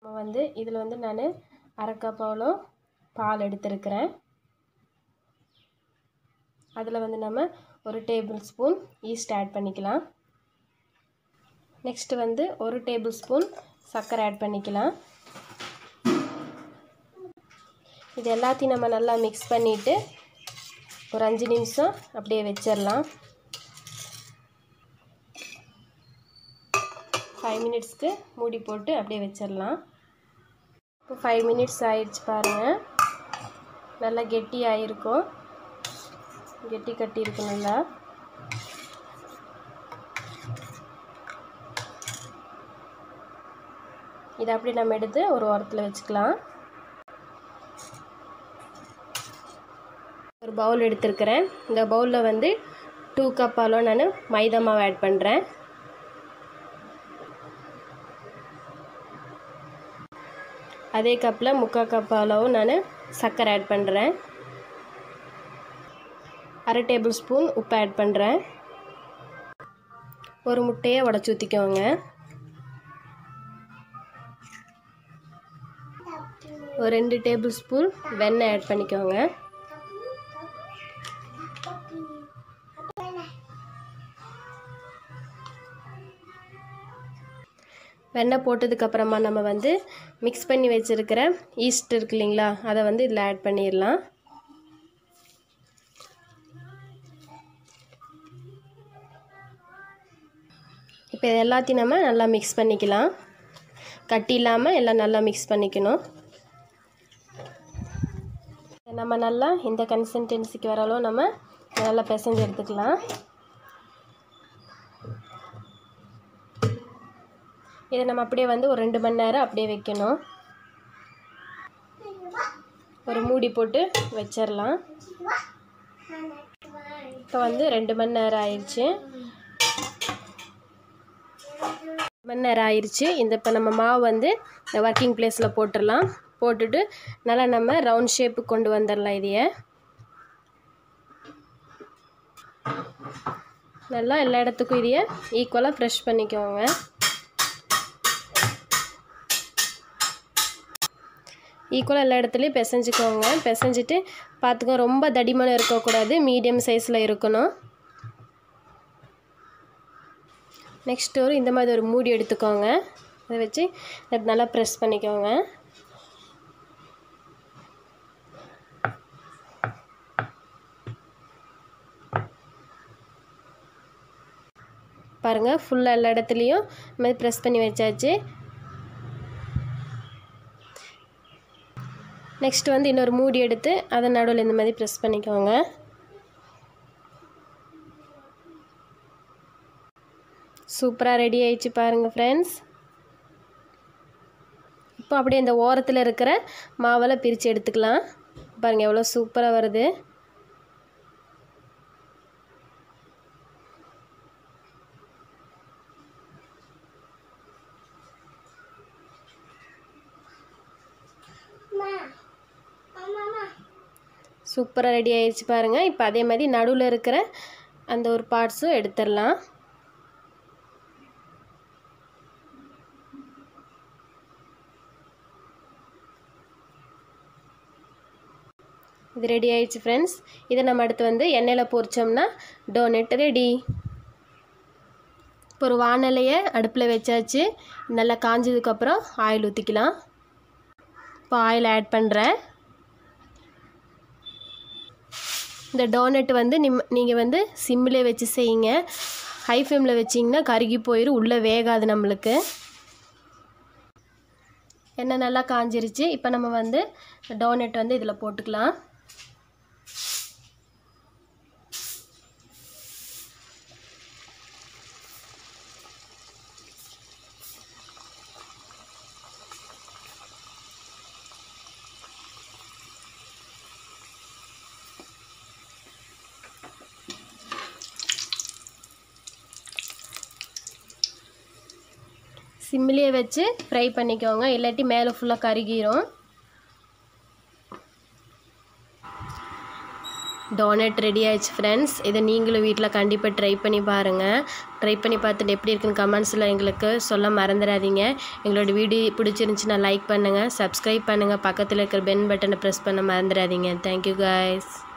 நம்ம வந்து இதில் வந்து நான் அரை கப் அவ்வளோ பால் எடுத்திருக்கிறேன் அதில் வந்து நம்ம ஒரு டேபிள் ஸ்பூன் ஈஸ்ட் ஆட் பண்ணிக்கலாம் நெக்ஸ்ட்டு வந்து ஒரு டேபிள் ஸ்பூன் சர்க்கரை ஆட் பண்ணிக்கலாம் இது எல்லாத்தையும் நம்ம நல்லா மிக்ஸ் பண்ணிவிட்டு ஒரு அஞ்சு நிமிஷம் அப்படியே வச்சிடலாம் ஃபைவ் மினிட்ஸ்க்கு மூடி போட்டு அப்படியே வச்சிடலாம் இப்போ ஃபைவ் மினிட்ஸ் ஆயிடுச்சு பாருங்கள் நல்லா கெட்டி ஆகிருக்கும் கெட்டி கட்டி இருக்கு நல்லா இதை அப்படி நம்ம எடுத்து ஒரு ஓரத்தில் வச்சுக்கலாம் ஒரு பவுல் எடுத்துருக்கிறேன் இந்த பவுலில் வந்து டூ கப் அளவு நான் மைதா மாவு ஆட் பண்ணுறேன் அதே கப்பில் முக்கால் கப் அளவு நான் சர்க்கரை ஆட் பண்ணுறேன் அரை டேபிள் ஸ்பூன் உப்பு ஆட் பண்ணுறேன் ஒரு முட்டையை உடச்சி ஊற்றிக்கோங்க ஒரு ரெண்டு டேபிள் ஸ்பூன் வெண்ணெய் ஆட் பண்ணிக்கோங்க வெண்ணெய் போட்டதுக்கப்புறமா நம்ம வந்து மிக்ஸ் பண்ணி வச்சுருக்கிற ஈஸ்ட் இருக்கு இல்லைங்களா அதை வந்து இதில் ஆட் பண்ணிடலாம் இப்போ இது எல்லாத்தையும் நம்ம நல்லா மிக்ஸ் பண்ணிக்கலாம் கட்டி இல்லாமல் எல்லாம் நல்லா மிக்ஸ் பண்ணிக்கணும் நம்ம நல்லா இந்த கன்சிஸ்டன்சிக்கு வர அளவு நம்ம நல்லா பிசைஞ்சு எடுத்துக்கலாம் இதை நம்ம அப்படியே வந்து ஒரு ரெண்டு மணி நேரம் அப்படியே வைக்கணும் ஒரு மூடி போட்டு வச்சிடலாம் இப்போ வந்து ரெண்டு மணி நேரம் ஆயிடுச்சு மணி நேரம் ஆயிடுச்சு இந்த இப்போ நம்ம மாவு வந்து இந்த ஒர்க்கிங் பிளேஸில் போட்டுடலாம் போட்டுட்டு நல்லா நம்ம ரவுண்ட் ஷேப்புக்கு கொண்டு வந்துடலாம் இதைய நல்லா எல்லா இடத்துக்கும் இதைய ஈக்குவலாக ஃப்ரெஷ் பண்ணிக்கோங்க ஈக்குவலாக எல்லா இடத்துலையும் பிசைஞ்சுக்கோங்க பிசைஞ்சிட்டு பார்த்துக்கோ ரொம்ப தடிமனம் இருக்கக்கூடாது மீடியம் சைஸில் இருக்கணும் நெக்ஸ்ட் ஒரு இந்த மாதிரி ஒரு மூடி எடுத்துக்கோங்க அதை வச்சு நல்லா ப்ரெஸ் பண்ணிக்கோங்க பாருங்கள் ஃபுல்லாக எல்லா இடத்துலையும் இந்த மாதிரி ப்ரெஸ் பண்ணி வச்சாச்சு நெக்ஸ்ட் வந்து இன்னொரு மூடி எடுத்து அதை நடுவில் இந்த மாதிரி ப்ரெஸ் பண்ணிக்கோங்க சூப்பராக ரெடி ஆயிடுச்சு பாருங்கள் ஃப்ரெண்ட்ஸ் இப்போ அப்படியே இந்த ஓரத்தில் இருக்கிற மாவெல்லாம் பிரித்து எடுத்துக்கலாம் பாருங்கள் எவ்வளோ சூப்பராக வருது சூப்பராக ரெடி ஆயிடுச்சு பாருங்கள் இப்போ அதே மாதிரி நடுவில் இருக்கிற அந்த ஒரு பார்ட்ஸும் எடுத்துடலாம் இது ரெடி ஆயிடுச்சு ஃப்ரெண்ட்ஸ் இதை நம்ம அடுத்து வந்து எண்ணெயில் பொரிச்சோம்னா டோனட் ரெடி இப்போ ஒரு வானலையை அடுப்பில் வச்சாச்சு நல்லா காஞ்சதுக்கப்புறம் ஆயில் ஊற்றிக்கலாம் இப்போ ஆயில் ஆட் பண்ணுறேன் இந்த டோனட் வந்து நிம் நீங்கள் வந்து சிம்மில் வச்சு செய்யுங்க ஹை ஃப்ளேமில் வச்சிங்கன்னா கருகி போயிடும் உள்ளே வேகாது நம்மளுக்கு எண்ணெய் நல்லா காஞ்சிருச்சு இப்போ நம்ம வந்து டோனட் வந்து இதில் போட்டுக்கலாம் சிம்மிலேயே வச்சு ஃப்ரை பண்ணிக்கோங்க இல்லாட்டி மேலே ஃபுல்லாக கருகிரும் டோனட் ரெடி ஆயிடுச்சு ஃப்ரெண்ட்ஸ் இதை நீங்களும் வீட்டில் கண்டிப்பாக ட்ரை பண்ணி பாருங்கள் ட்ரை பண்ணி பார்த்துட்டு எப்படி இருக்குன்னு கமெண்ட்ஸில் எங்களுக்கு சொல்ல மறந்துடாதீங்க எங்களோட வீடியோ பிடிச்சிருந்துச்சுன்னா லைக் பண்ணுங்கள் சப்ஸ்கிரைப் பண்ணுங்கள் பக்கத்தில் இருக்கிற பென் பட்டனை ப்ரெஸ் பண்ண மறந்துடாதீங்க தேங்க்யூ guys